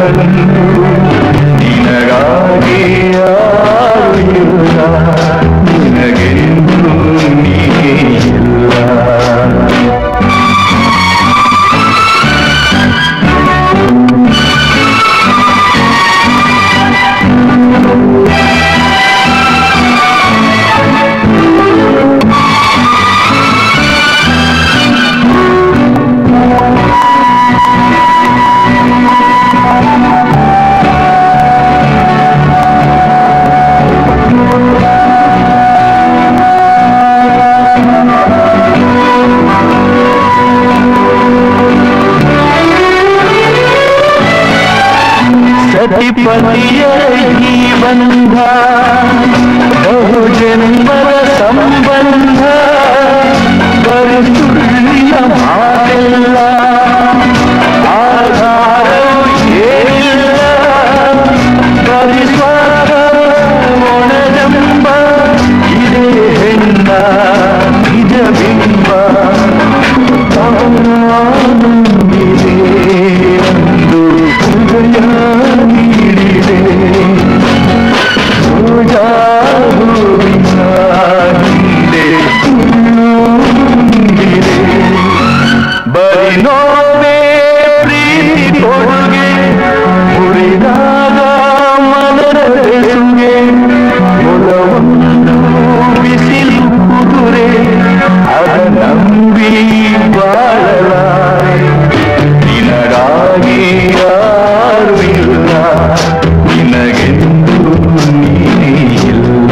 ಬಂದು ನಿನಗಾಗಿ ಯಾರು ಇಲ್ಲ ನಿನಗೆಂದು ನೀನೇ ಇಲ್ಲ ಸತಿಪತಿಯ ಈ ಬಂಧ ಬಹು ಜನ್ಮದ ಸಂಬಂಧ ಬರೀ ಸುಳ್ಳಿನ ಮಾತೆಲ್ಲ ಆಧಾರವು ಏನಿಲ್ಲ ಬರೀ ಸ್ವಾರ್ಥ ಒಣಜಂಬ ಇದೇ ಹೆಣ್ಣ ನಿಜ ಬಿಂಬ ತಾನೊಂದಿದೆ ಎಂದು ಹೃದಯ ನೀಡಿದೆ ರೋಜಾ ಹೂವಿನ ಹಿಂದೆ ತುಂಬಿದೆ ಬರಿ ನೋವೇ ಪ್ರೀತಿ ಕೊಡುಗೆ ಮುರಿದಾಗ ಮನದ ಬೆಸುಗೆ ಮೊಲವನ್ನು ಬಿಸಿಲು ಕುದುರೆ ಅದ ನಂಬಿ ಬಾಳಲಾರೆ ನಿನಗಾಗಿ ಯಾರು ಇಲ್ಲ ನಿನಗೆಂದು ನೀನೇ ಇಲ್ಲ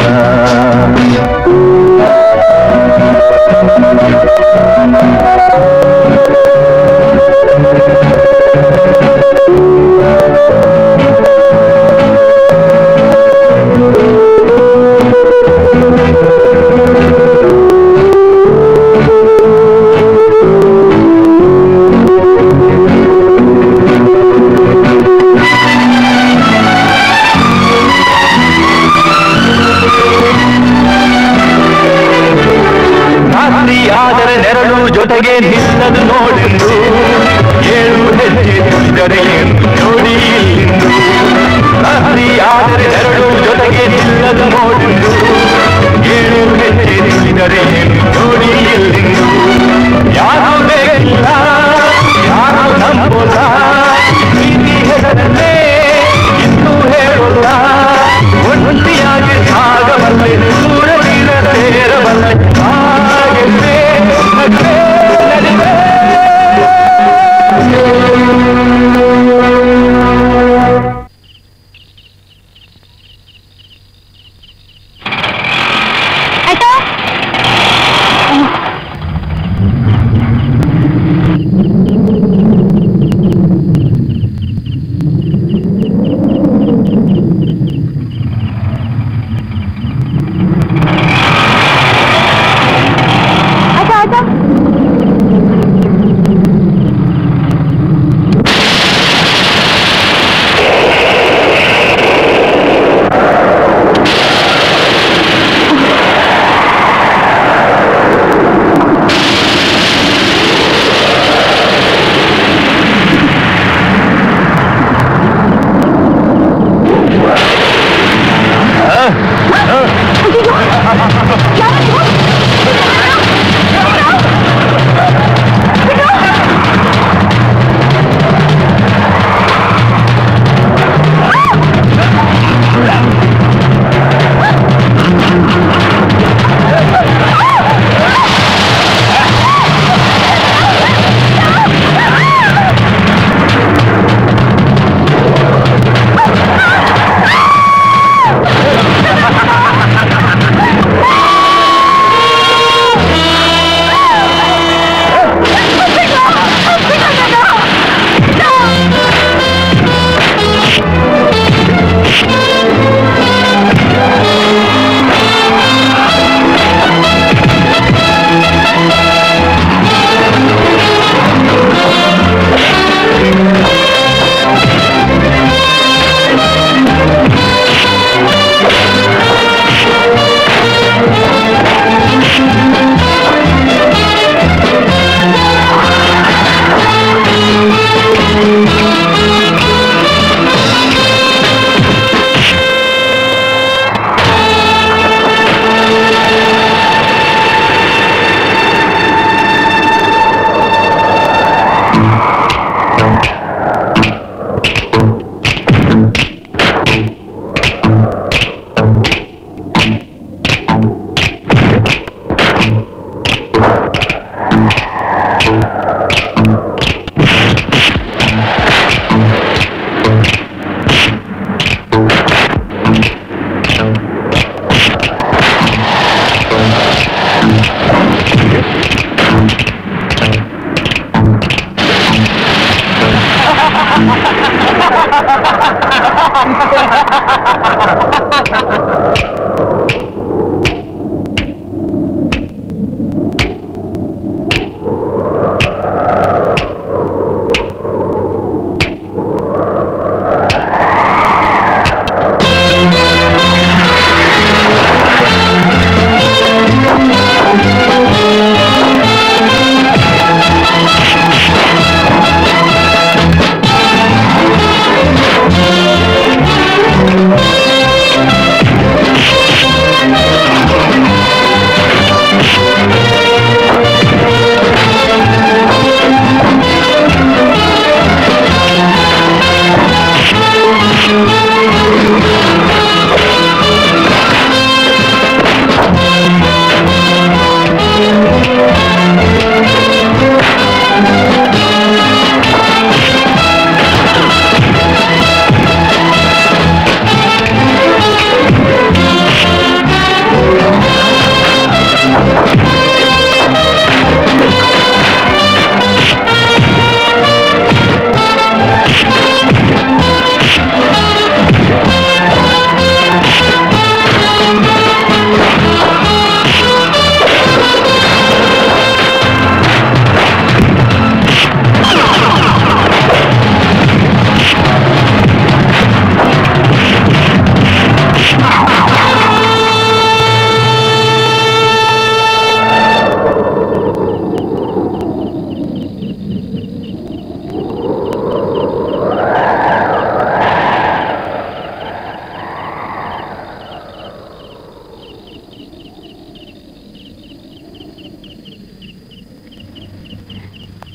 ರಾತ್ರಿ ಆದರೆ ನೆರಳು ಜೊತೆಗೆ ನಿಲ್ಲದು ನೋಡೆಂದು ಏಳು ಹೆಜ್ಜೆ ತುಳಿದರೆ ಎಂದು ನೋಡಿ ಇಲ್ಲಿಂದು ರಾತ್ರಿ ಆದರೆ ನೆರಳು ಜೊತೆಗೆ ನಿಲ್ಲದು ನೋಡೆಂದು ಏಳು ಹೆಜ್ಜೆ ತುಳಿದರೆ ಎಂದು ನೋಡಿ ಇಲ್ಲಿಂದು ಯಾರು ಬೇಕಿಲ್ಲ ಯಾರು ನಂಬೋಲ್ಲ ಪ್ರೀತಿ ಹೆಸರನ್ನೇ ಇನ್ನೂ ಹೇಳೋಲ್ಲ ಒಂಟಿಯಾಗಿ ಸಾಗಬಲ್ಲೆ ದೂರವಿರ ಸೇರಬಲ್ಲೆ ಹಾಗೆಲ್ಲೇ ನಗುವೆ, ನಲಿವೆ.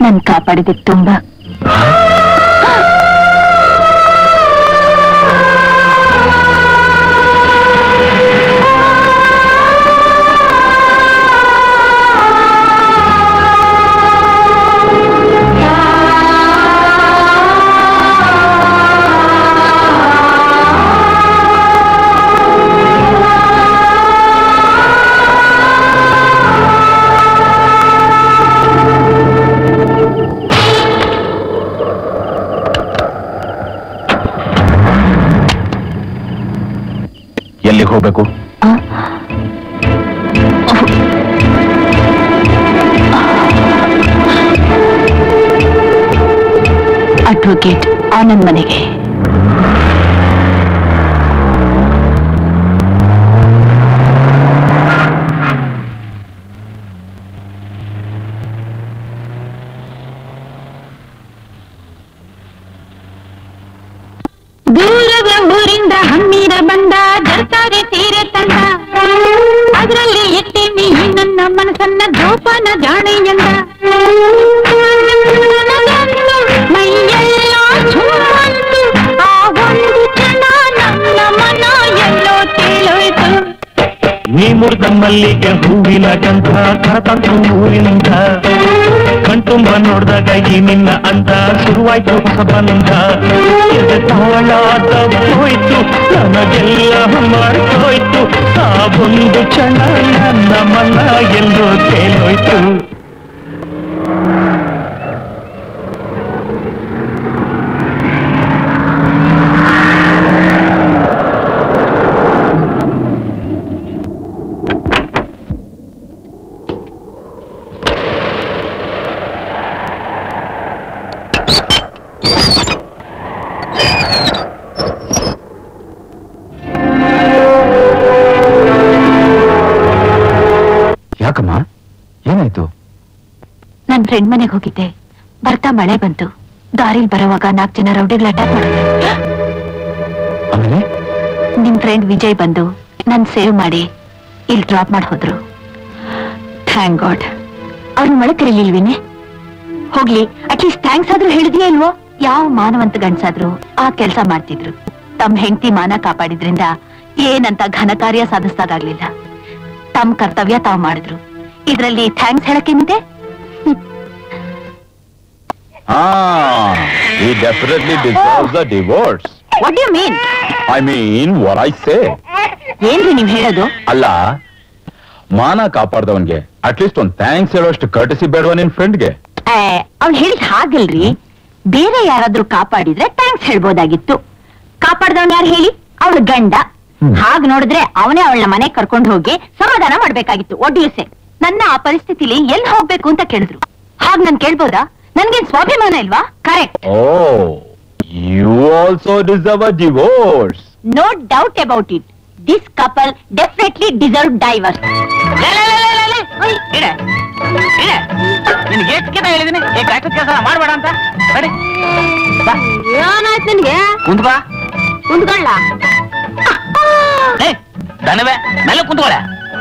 ನನ್ ಕಾಪಾಡಿದಕ್ಕೆ ತುಂಬಾ ಎಲ್ಲಿಗೆ ಹೋಗ್ಬೇಕು ಆ? ಅಡ್ವೊಕೇಟ್ ಆನಂದ್ ಮನೆಗೆ ದೂರದ ಊರಿಂದ ಹಮ್ಮಿರ ಬಂದ ಜರ್ತಾರೆ ಸೀರೆ ತಂದ ಅದರಲ್ಲಿ ಎತ್ತೀನಿ ನನ್ನ ಮನಸ್ಸನ್ನ ಜೋಪಾನ ಜಾಣೆ ಎಂದ ಮೈಯೆಲ್ಲ ಝುಮ್ಮಂತು, ಆ ಒಂದು ಕ್ಷಣ ನನ್ನ ಮನ ಎಲ್ಲೋ ತೇಲೋಯ್ತು ನೀ ಮುರಿದ ಮಲ್ಲಿಗೆ ಹೂವಿನ ಗಂಧ ಕರತಂತು ಊರಿನಿಂದ ಕಣ್ತುಂಬ ನೋಡ್ದಾಗ ಈ ನಿನ್ನ ಅಂದ ಶುರುವಾಯ್ತು ಹೊಸ ಬಂದ ಇದು ತಾಳ ತಪ್ಪೋಯ್ತು ನನಗೆಲ್ಲ ಮರ್ತೋಯ್ತು ಆ ಒಂದು ಕ್ಷಣ ನನ್ನ ಮನ ಎಲ್ಲೋ ತೇಲೋಯ್ತು ಯಾಕಮ್ಮ ಏನಾಯ್ತು ನನ್ ಫ್ರೆಂಡ್ ಮನೆಗೆ ಹೋಗಿದ್ದೆ ಬರ್ತಾ ಮಳೆ ಬಂತು ದಾರಿಲ್ ಬರೋವಾಗ ನಾಲ್ಕು ಜನ ರೌಡಿಗಳು ಅಟ್ಯಾಕ್ ಮಾಡಿದ್ರು ಆಮೇಲೆ ನಿಮ್ ಫ್ರೆಂಡ್ ವಿಜಯ್ ಬಂದು ನನ್ ಸೇವ್ ಮಾಡಿ ಇಲ್ಲಿ ಡ್ರಾಪ್ ಮಾಡಿ ಹೋದ್ರು ಥ್ಯಾಂಕ್ ಗಾಡ್ ಅವ್ರನ್ನ ಮಳೆ ಕರೀಲಿಲ್ವೇನೆ ಹೋಗ್ಲಿ ಅಟ್ಲೀಸ್ಟ್ ಥ್ಯಾಂಕ್ಸ್ ಆದ್ರೂ ಹೇಳಿದ್ಯಾ ಇಲ್ವೋ ಯಾವ ಮಾನವಂತ ಗಂಡ್ಸಾದ್ರು ಆ ಕೆಲಸ ಮಾಡ್ತಿದ್ರು ತಮ್ಮ ಹೆಂಡತಿ ಮಾನ ಕಾಪಾಡಿದ್ರಿಂದ ಏನಂತ ಘನ ಕಾರ್ಯ ಸಾಧಿಸ್ದಾಗ್ಲಿಲ್ಲ ತಮ್ಮ ಕರ್ತವ್ಯ ತಾವ್ ಮಾಡಿದ್ರು ಇದ್ರಲ್ಲಿ ಥ್ಯಾಂಕ್ಸ್ ಹೇಳಕ್ಕೇನಿದೆ Ah, he definitely deserves a divorce. What you mean I mean, what I say. ಏನ್ರಿ ನೀವ್ ಹೇಳೋದು ಅಲ್ಲ ಮಾನ ಕಾಪಾಡ್ದವನ್ಗೆ ಅಟ್ಲೀಸ್ಟ್ ಒಂದ್ ಥ್ಯಾಂಕ್ಸ್ ಹೇಳೋಷ್ಟು ಕರ್ಟಿಸಿ ಬೇಡವಾ ನಿನ್ ಫ್ರೆಂಡ್ಗೆ ಅವ್ಳು ಹೇಳಿದ್ ಹಾಗಲ್ರಿ ಬೇರೆ ಯಾರಾದ್ರೂ ಕಾಪಾಡಿದ್ರೆ ಥ್ಯಾಂಕ್ಸ್ ಹೇಳ್ಬೋದಾಗಿತ್ತು ಕಾಪಾಡ್ದವ್ನ್ ಯಾರು ಹೇಳಿ ಅವಳ ಗಂಡ ಹ್ಮ್. ಹಾಗ್ ನೋಡಿದ್ರೆ ಅವನೇ ಅವಳನ್ನ ಮನೆಗ್ ಕರ್ಕೊಂಡು ಹೋಗಿ ಸಮಾಧಾನ ಮಾಡ್ಬೇಕಾಗಿತ್ತು ಒಡ್ಯೂಸೆ ನನ್ನ ಆ ಪರಿಸ್ಥಿತಿಲಿ ಎಲ್ಲಿ ಹೋಗ್ಬೇಕು ಅಂತ ಕೇಳಿದ್ರು ಹಾಗ್ ನಾನ್ ಕೇಳ್ಬೋದಾ ನನ್ಗೇನ್ ಸ್ವಾಭಿಮಾನ ಇಲ್ವಾ correct oh you also deserve a divorce no doubt about it this couple definitely deserve divorce ನಿನ್ಗೆ ಎಷ್ಟು ಕಿತ ಹೇಳಿದೀನಿ ಈ ಕಾಯ್ತದ ಕೆಲಸ ಮಾಡ್ಬೇಡ ಅಂತ ನಡಿ ಏನಾಯ್ತು ನಿನ್ಗೆ ಕುಂತ್ಕೋ ಕುಂತ್ಕೊಳ್ಳ ಏ ದನವೆ ಮೇಲೆ ಕುಂತ್ಕೊಳ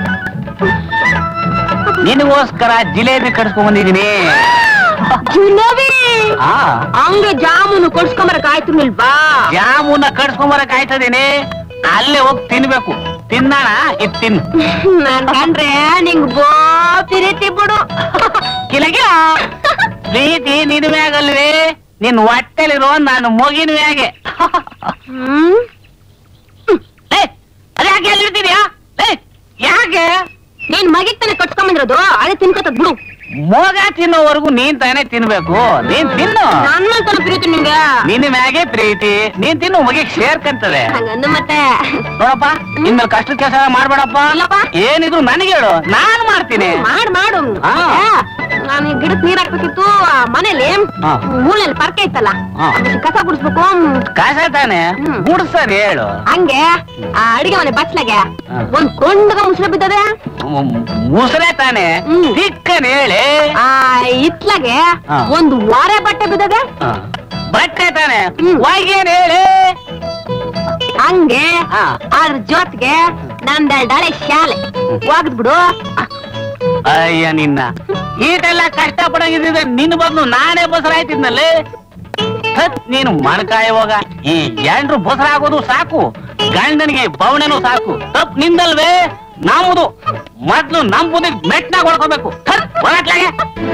ನಿನಗೋಸ್ಕರ ಜಿಲೇಬಿ ಕಟ್ಸ್ಕೊಂಡ್ ಬಂದಿದೀನಿ ಜಿಲೇಬಿ ಆ ಹಂಗೆ ಜಾಮೂನು ಕೊಡ್ಸ್ಕೊಂಬರಕ್ ಆಯ್ತು ನಿಲ್ವಾ ಜಾಮೂನ ಕಟ್ಸ್ಕೊಂಡ್ ಬರಕ್ ಆಯ್ತದೀನಿ ಅಲ್ಲೇ ಹೋಗಿ ತಿನ್ಬೇಕು ತಿನ್ನಣ ಇದ್ ತಿನ್ನು ನನ್ ಕಂಡ್ರೆ ನಿಂಗ್ ಬೋ ಪ್ರೀತಿ ಬಿಡು ಕಿಲಗಿಲ ಪ್ರೀತಿ ನಿನ್ ಮ್ಯಾಗಲ್ವೇ ನಿನ್ ಹೊಟ್ಟೆಲಿರೋ ನಾನು ಮೊಗಿನ ಮ್ಯಾಗೆ ಹ್ಮ್ ಏ, ಅದ್ ಯಾಕೆ ಎಲ್ಲಿರ್ತೀರಿಯಾ ಏ, ಯಾಕೆ ನೀನ್ ಮಗಿಗ್ ತಾನೆ ಕಟ್ಸ್ಕೊಂಬಂದಿರೋದು ಅದೇ ತಿನ್ಕೋತದ್ ಬಿಡು ಮೋಗ ತಿನ್ನೋವರೆಗೂ ನೀನ್ ತಾನೇ ತಿನ್ಬೇಕು ನೀನ್ ತಿನ್ನು ನನ್ನ ತಾನೆ ಪ್ರೀತಿ ನಿಂಗೆ ನಿನ್ನ ಮ್ಯಾಗೆ ಪ್ರೀತಿ ನೀನ್ ತಿನ್ನು ಮಗಿಗ್ ಸೇರ್ಕಂತದೆ ಹಂಗಂದು ಮತ್ತೆ ನೋಡಪ್ಪ ಇನ್ಮೇಲೆ ಕಷ್ಟದ ಕೆಲಸ ಮಾಡ್ಬೇಡಪ್ಪ ಇಲ್ಲಪ್ಪ. ಏನಿದ್ರು ನನಗೆ ಹೇಳು ನಾನ್ ಮಾಡ್ತೀನಿ ಮಾಡ್ ಮಾಡು ಹಾ. ನಾನು ಗಿಡಕ್ ನೀರ್ ಹಾಕ್ಬೇಕಿತ್ತು ಆ ಮನೇಲಿ ಹಾ. ಮೂಲೆಯಲ್ಲಿ ಪರ್ಕೆ ಇತ್ತಲ್ಲ ಹಾ. ಅದಕ್ಕೆ ಕಸ ಗುಡಿಸ್ಬೇಕು ಕಾಸ ತಾನೆ ಹ್ಮ್. ಗುಡ್ಸನ್ ಹೇಳು ಹಂಗೆ ಆ ಅಡಿಗೆ ಮನೆ ಬಚ್ಲಾಗೆ ಹಾ. ಒಂದ್ ಕೊಂಡಗ ಮುಸ್ರ ಬಿದ್ದದೆ ಮುಸರೆ ತಾನೆ ಹ್ಮ್. ತಿಕ್ಕನ್ ಹೇಳಿ ಆ ಇತ್ಲಾಗೆ ಹಾ. ಒಂದು ವಾರೆ ಬಟ್ಟೆ ಬಿದ್ದದೆ ಹ. ಬಟ್ಟೆ ತಾನೆ ಹ್ಮ್. ಒಯ್ಗೇನ್ ಹೇಳಿ ಹಂಗೆ ಹಾ. ಅದ್ರ ಜೊತೆಗೆ ನಂದೆರಡಳೆ ಶಾಲೆ ಒಗದ್ ಬಿಡು ಅಯ್ಯ ನಿನ್ನ ಈಟೆಲ್ಲ ಕಷ್ಟ ಪಡಂಗಿದ್ರೆ ನಿನ್ನ ಬದಲು ನಾನೇ ಬಸರಾಯ್ತಿದ್ನಲ್ಲಿ ಥತ್ ನೀನು ಮಣಕಾಯ ಹೋಗ ಈ ಎಂಡ್ರು ಬಸರಾಗೋದು ಸಾಕು ಗಂಡನಿಗೆ ಬವಣೆನೂ ಸಾಕು ತಪ್ ನಿಂದಲ್ವೇ ನಮ್ಮದು ಮೊದ್ಲು ನಮ್ ಬುದ್ಧಿಗ್ ಮೆಟ್ನಾಗ ಹೊಡ್ಕೋಬೇಕು ಥತ್ ಒಳಟ್ಲಾಗೆ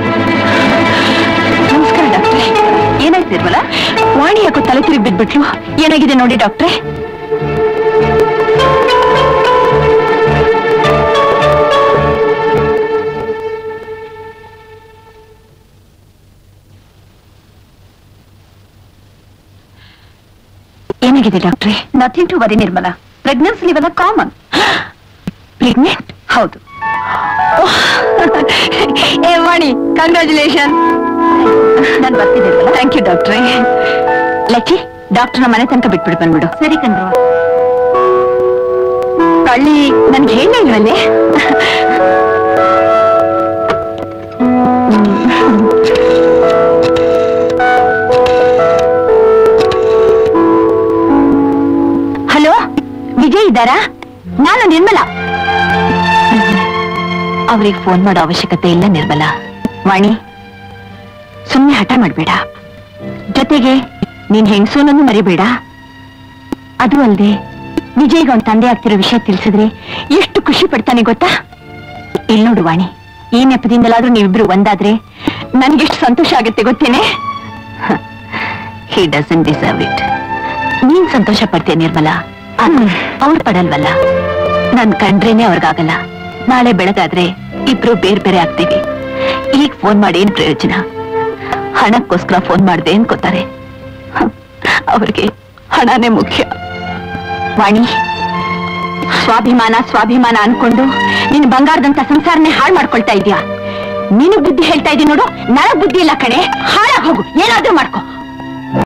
ನಮಸ್ಕಾರ ಡಾಕ್ಟ್ರೆ ಏನಾಯ್ತು ನಿರ್ಮಲ ವಾಣಿ ಯಾಕೋ ತಲೆ ತಿರುಗಿ ಬಿದ್ಬಿಟ್ಲು ಏನಾಗಿದೆ ನೋಡಿ ಡಾಕ್ಟ್ರೆ ಏನಾಗಿದೆ ಡಾಕ್ಟ್ರೆ nothing to worry Nirmala pregnancy ಇವೆಲ್ಲ ಕಾಮನ್ ಪ್ರೆಗ್ನೆಂಟ್ ಹೌದು ಏ ವಾಣಿ ಕಂಗ್ರ್ಯಾಚುಲೇಷನ್ ನಾನು ಬರ್ತಿದ್ದೆ ಥ್ಯಾಂಕ್ ಯು ಡಾಕ್ಟ್ರೆ ಲಕ್ಕಿ ಡಾಕ್ಟರ್ನ ಮನೆ ತನಕ ಬಿಟ್ಬಿಟ್ಟು ಬಂದ್ಬಿಡು ಸರಿ ಕಣ್ರು ಕಳ್ಳಿ ನನ್ಗೆ ಹೇಳೇ ಇಲ್ವಲ್ಲೇ ಹಲೋ ವಿಜಯ್ ಇದ್ದಾರಾ ನಾನು ನಿರ್ಮಲ ಅವ್ರಿಗೆ ಫೋನ್ ಮಾಡೋ ಅವಶ್ಯಕತೆ ಇಲ್ಲ ನಿರ್ಮಲ ವಾಣಿ ಸುಮ್ಮನೆ ಹಠ ಮಾಡ್ಬೇಡ ಜೊತೆಗೆ ನೀನ್ ಹೆಂಗಸೂನನ್ನು ಮರಿಬೇಡ ಅದು ಅಲ್ಲದೆ ವಿಜಯ್ಗೆ ಅವ್ನ ತಂದೆ ಆಗ್ತಿರೋ ವಿಷಯ ತಿಳಿಸಿದ್ರೆ ಎಷ್ಟು ಖುಷಿ ಪಡ್ತಾನೆ ಗೊತ್ತಾ ಇಲ್ಲಿ ನೋಡು ವಾಣಿ ಈ ನೆಪದಿಂದಲಾದ್ರೂ ನೀವಿಬ್ರು ಒಂದಾದ್ರೆ ನನ್ಗೆಷ್ಟು ಸಂತೋಷ ಆಗುತ್ತೆ ಗೊತ್ತೇನೆ ಹಿ ಡಸನ್ ಡಿಸರ್ವ್ ಇಟ್ ನೀನ್ ಸಂತೋಷ ಪಡ್ತೀಯ ನಿರ್ಮಲ ಅವ್ರು ಪಡಲ್ವಲ್ಲ ನನ್ ಕಂಡ್ರೇನೆ ಅವ್ರಿಗಾಗಲ್ಲ ನಾಳೆ ಬೆಳಗಾದ್ರೆ ಇಬ್ರು ಬೇರೆ ಬೇರೆ ಆಗ್ತೀವಿ ಈಗ ಫೋನ್ ಮಾಡಿ ಏನ್ ಪ್ರಯೋಜನ ಹಣಕ್ಕೋಸ್ಕರ ಫೋನ್ ಮಾಡ್ದೆ ಅನ್ಕೋತಾರೆ ಹ, ಅವ್ರಿಗೆ ಹಣನೇ ಮುಖ್ಯ ವಾಣಿ ಸ್ವಾಭಿಮಾನ ಸ್ವಾಭಿಮಾನ ಅನ್ಕೊಂಡು ನಿನ್ ಬಂಗಾರದಂತ ಸಂಸಾರನೇ ಹಾಳು ಮಾಡ್ಕೊಳ್ತಾ ಇದ್ಯಾ ನೀನು ಬುದ್ಧಿ ಹೇಳ್ತಾ ಇದ್ದೀನಿ ನೋಡು ನನಗ್ ಬುದ್ಧಿ ಇಲ್ಲ ಕಣೆ ಹಾಳಾಗ್ ಹೋಗು ಏನಾದ್ರೂ ಮಾಡ್ಕೊ